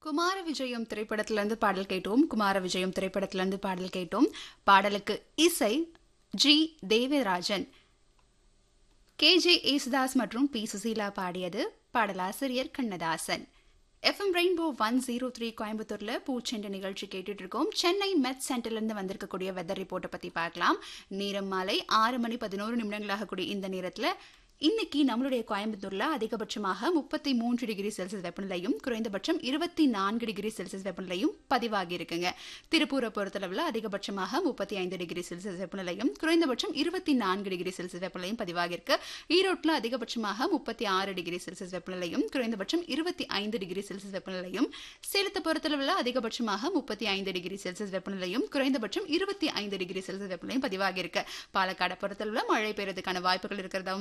குமார விஜயம் திரைப்படத்திலிருந்து பாடல் கேட்டோம் குமார விஜயம் திரைப்படத்திலிருந்து பாடல் கேட்டோம் பாடலுக்கு இசை G Devarajan K J Yesudas மற்றும் பி சுசீலா பாடியது பாடலாசிரியர் Kannadasan FM rainbow one zero three கோயம்புத்தூர்ல பூச்செண்டு நிகழ்ச்சி கேட்டுட்டு இருக்கோம் சென்னை மெட் சென்டர்ல இருந்து வந்திருக்கக்கூடிய வெதர் ரிப்போர்ட்டை பத்தி பார்க்கலாம் நேரம் மாலை ஆறு மணி பதினோரு நிமிடங்களாக கூடிய இந்த நேரத்துல இன்னைக்கு நம்மளுடைய கோயம்புத்தூர்ல அதிகபட்சமாக முப்பத்தி மூன்று டிகிரி செல்சியஸ் வெப்பநிலையும் குறைந்தபட்சம் இருபத்தி நான்கு டிகிரி செல்சியஸ் வெப்பநிலையும் பதிவாகி இருக்குங்க திருப்பூரை பொறுத்தளவில் அதிகபட்சமாக முப்பத்தி ஐந்து டிகிரி செல்சியஸ் வெப்பநிலையும் குறைந்தபட்சம் இருபத்தி நான்கு டிகிரி செல்சியஸ் வெப்பநிலையும் பதிவாகி இருக்கு ஈரோட்டில் அதிகபட்சமாக முப்பத்தி ஆறு டிகிரி செல்சியஸ் வெப்பநிலையும் குறைந்தபட்சம் இருபத்தி ஐந்து டிகிரி செல்சியஸ் வெப்பநிலையும் சேலத்தை பொறுத்தளவில் அதிகபட்சமாக முப்பத்தி ஐந்து டிகிரி செல்சியஸ் வெப்பநிலையும் குறைந்தபட்சம் இருபத்தி ஐந்து டிகிரி செல்சியஸ் வெப்பநிலையும் பதிவாகி இருக்கு பாலக்காடை பொறுத்தளவில் மழை பெய்யறதுக்கான வாய்ப்புகள் இருக்கிறதாவும்